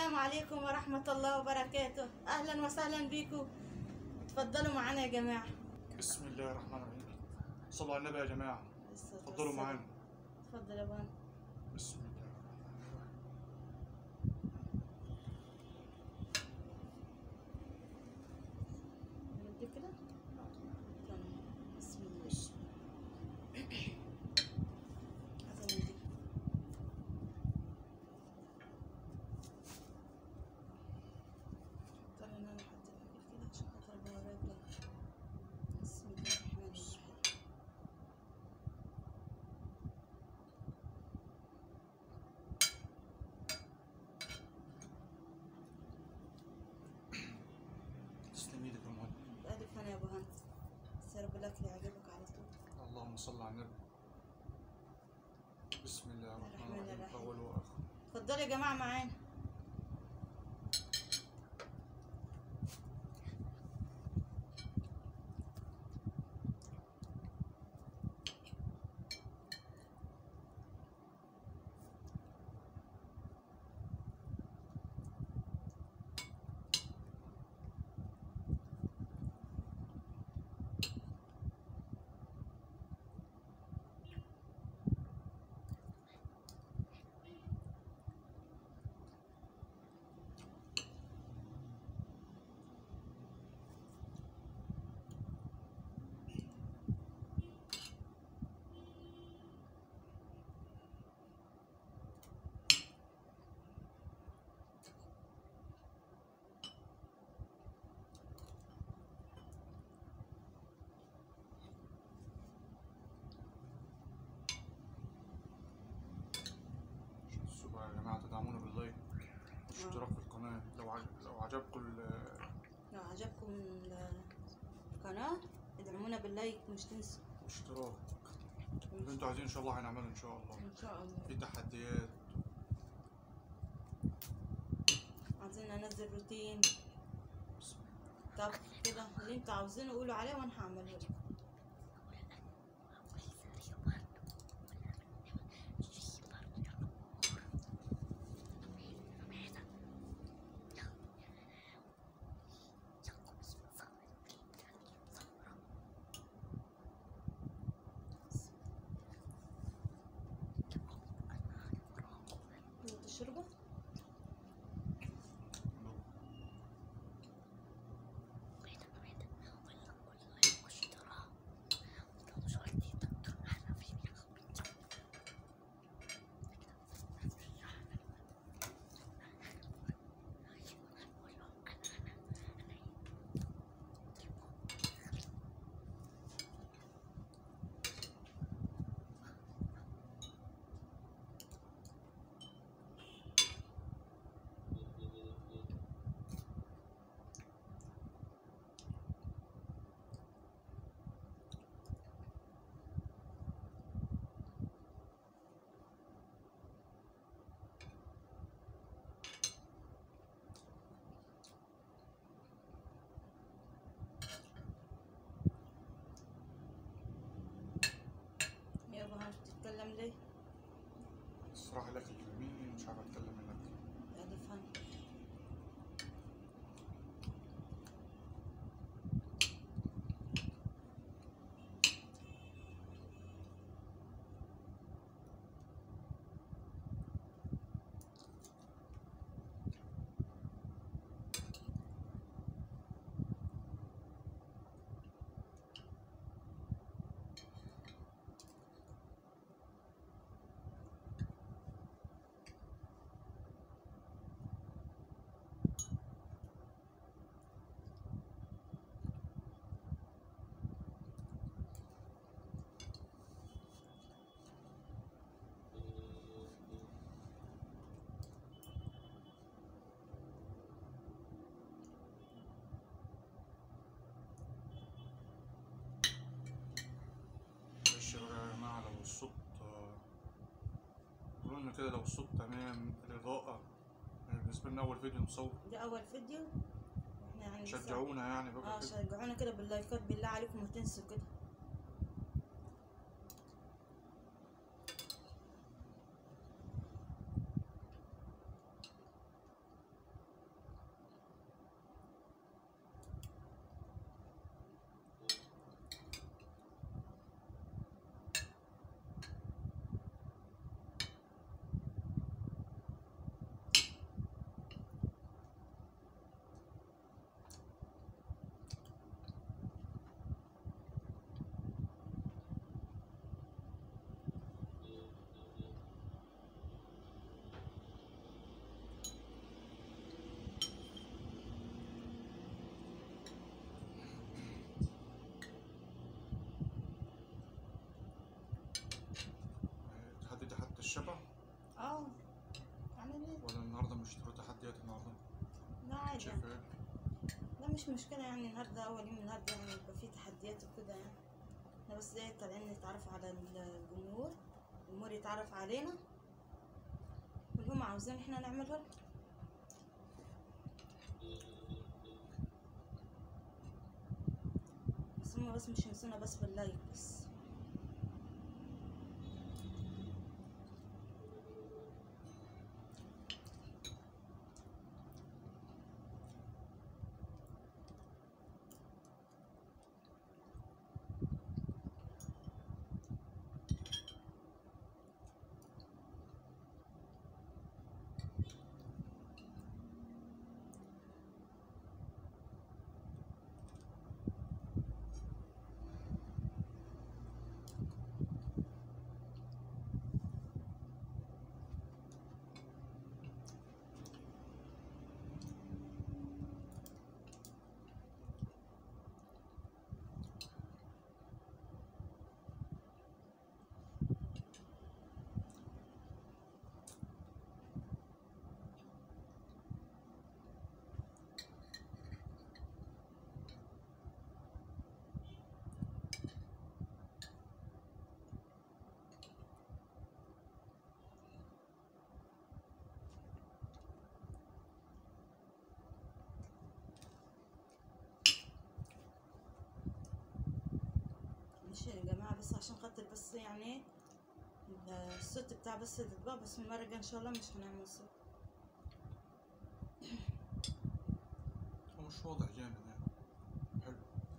السلام عليكم ورحمة الله وبركاته أهلا وسهلا بكم تفضلوا معنا يا جماعة بسم الله الرحمن الرحيم صلوا على النبي يا جماعة اتفضلوا معانا تفضل يا بابا بسم الله الرحمن الرحيم ندي كده تمام. بسم الله بسم عايزة ندي. طب أنا هحط الأكل كده عشان خاطر أبقى وراك ده. بسم الله الرحمن الرحيم تسلم ايدك يا مهند بألف أنا يا أبو هند بس يا رب الأكل يعجبك على طول اللهم صل على النبي بسم الله الرحمن الرحمن الرحيم الرحيم. اول واخر اتفضلوا يا جماعة معانا شكرا يا جماعة تدعمونا باللايك والاشتراك في القناة لو عجب لو عجبكم ال- لو عجبكم القناة ادعمونا باللايك مش تنسوا الاشتراك اللي انتوا عايزين ان شاء الله هنعمله ان شاء الله ان شاء الله في تحديات عايزين انزل روتين بسم طب كده اللي انتوا عاوزينه قولوا عليه وانا هعمله لكم انتوا تشربوا الله. يا ابو هانش بتتكلم ليه؟ الصراحة الاكل جميل مش عارف اتكلم من الاكل يا دفن معلش بقى يا جماعة لو الصوت آه، قولوا لنا كده لو الصوت تمام الإضاءة يعني بالنسبة لنا أول فيديو نصور ده اول فيديو احنا يعني لسه- شجعونا يعني اه بقى كده شجعونا كده باللايكات بالله عليكم ما تنسوا كده شبع اه يعني ليه ولا النهارده مش تروح تحديات النهارده لا عادي شايف يعني. ايه لا مش مشكلة يعني النهاردة أول يوم النهاردة يعني يبقى فيه تحديات وكده يعني احنا بس ايه طالعين نتعرف على الجمهور الجمهور يتعرف علينا واللي هم عاوزين احنا نعمله لهم. بس هم بس مش ينسونا بس باللايك بس ماشي يا جماعة بس عشان خاطر بس يعني الصوت بتاع بس الأطباق بس المرة الجاية إن شاء الله مش هنعمل صوت هو مش واضح جامد يعني حلو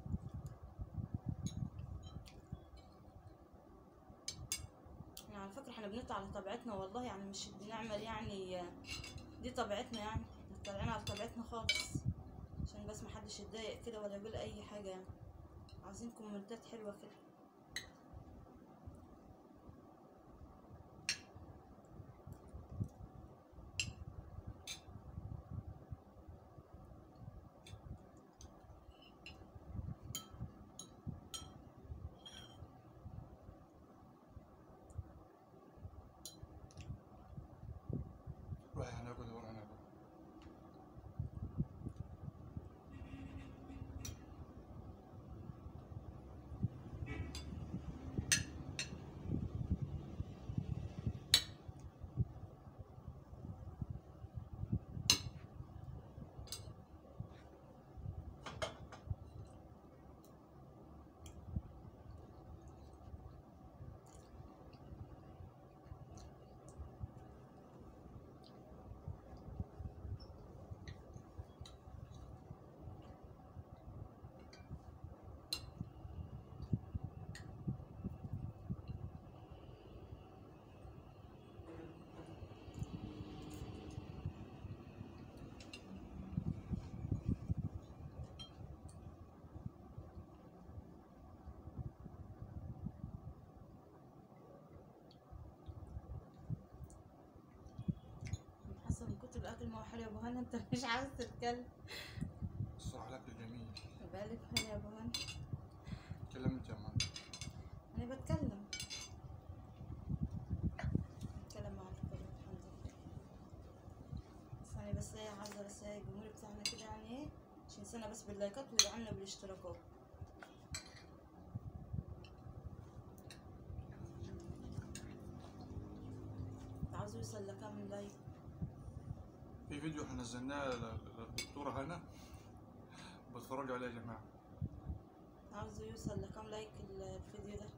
يعني على فكرة احنا بنطلع على طبيعتنا والله يعني مش بنعمل يعني دي طبيعتنا يعني احنا طالعين على طبيعتنا خالص عشان بس محدش يتضايق كده ولا يقول أي حاجة يعني عايزين كومنتات حلوة كده روح هناكل وروح هناكل حاسة من كتر الأكل ما هو حلو يا أبو هنا أنت مش عاوز تتكلم الصراحة الأكل جميل بالك هنا يا أبو هنا اتكلم انت يا معلم أنا بتكلم بتكلم مع الكل الحمد لله بس أنا بس إيه عايزة بس إيه الجمهور بتاعنا كده يعني إيه مش ينسانا بس باللايكات ويدعمنا بالاشتراكات عاوز يوصل لكام لايك في فيديو احنا نزلناه ل- للدكتورة هنا بتفرجوا عليه يا جماعة عاوز يوصل لكام لايك ال- الفيديو ده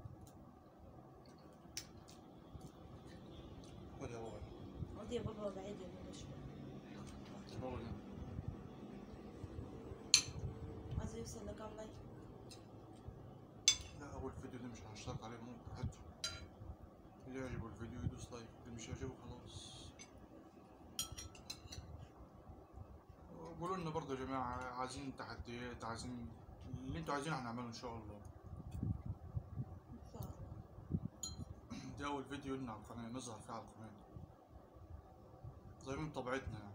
خد يا بابا ودي يا بابا بعيد يا بابا شوية بابا عاوز يوصل لكام لايك لا أول فيديو ده مش هنشترك عليه مو براحته اللي يعجبه الفيديو يدوس لايك اللي مش يعجبه خلاص قولوا لنا برضه يا جماعة عايزين تحديات عايزين اللي انتوا عايزينه هنعمله ان شاء الله ان شاء الله ده أول فيديو لنا على القناة نظهر فيه على القناة زي من طبيعتنا يعني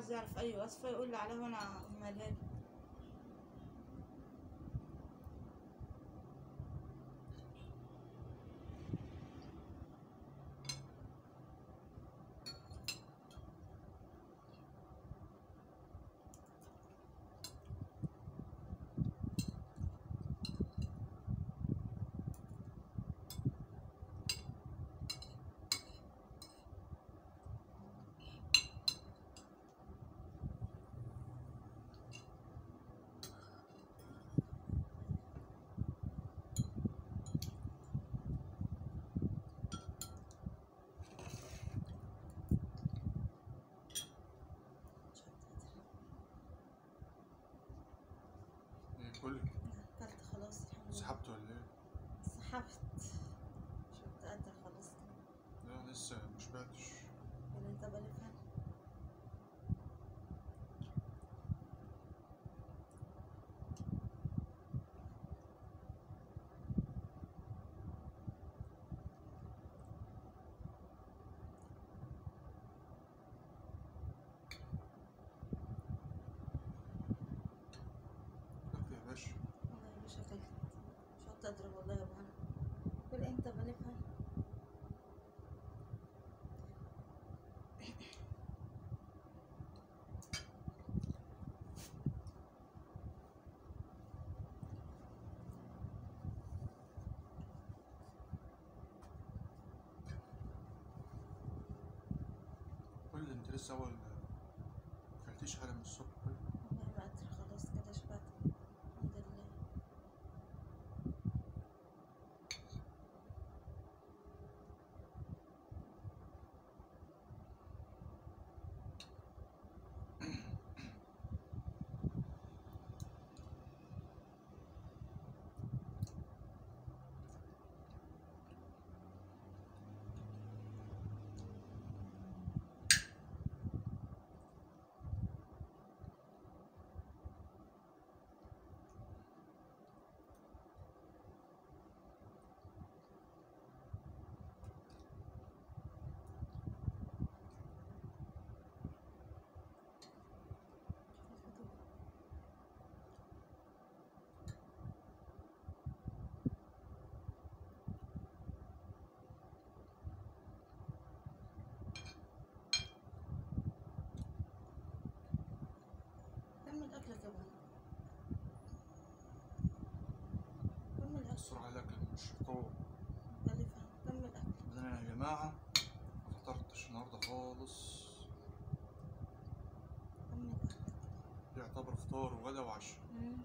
عايز يعرف اي وصفة يقول لي عليها وانا اعملها له ايه كل اكلت خلاص الحمد لله سحبت ولا ايه؟ سحبت شفت قد خلاص لا لسه مش بعتش اللي انت بلفها كفي يا باشا والله يا باشا اكلت مش هقدر اضرب والله يا ابو هنا كل امتى بلفها كل انت لسه اول مكلتيش حاجة من الصبح كل والله ما قادرة خلاص كده شبعت الحمد لله كمل اكلك يا ابو هنا كمل اكلك السرعة لكن مش فطور بلفها كمل اكلك بعدين انا يا جماعة ما فطرتش النهاردة خالص كمل اكلك يعتبر فطار وغدا وعشاء مم.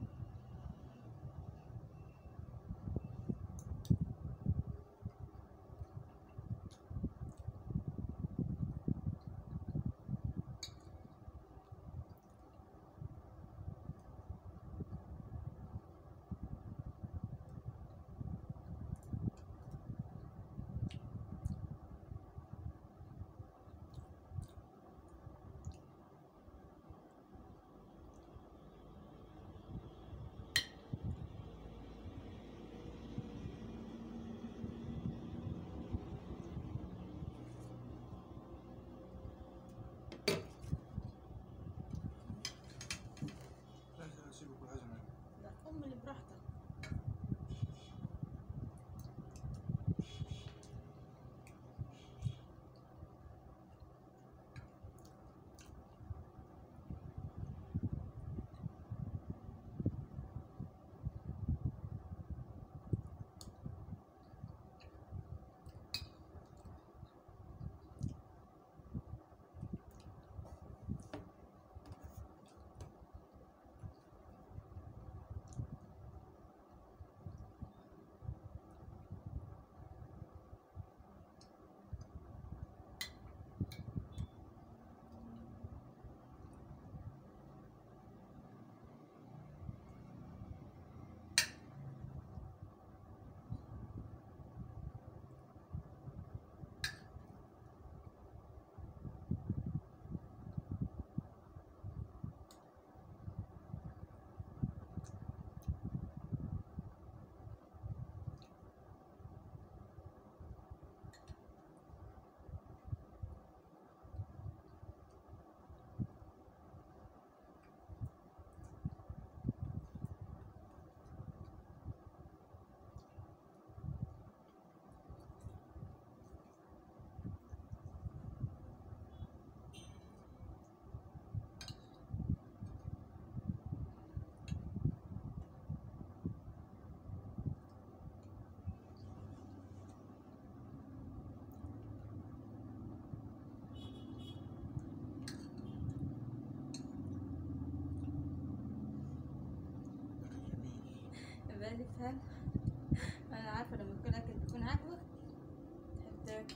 بالي فعلا انا عارفه لما يكون اكل بيكون عاجبك تحب تاكل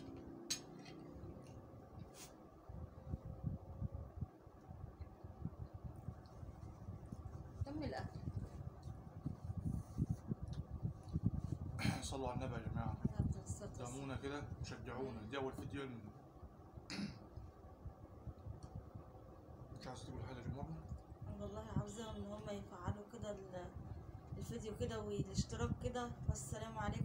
كمل الاكل صلوا على النبي يا جماعة أفضل الصلاة والسلام. دعمونا كده وشجعونا دي أول فيديو لنا مش عايز تقول حاجة يا جماعة والله عاوزاهم ان هم يفعلوا كده ال- الفيديو كده والاشتراك كده والسلام عليكم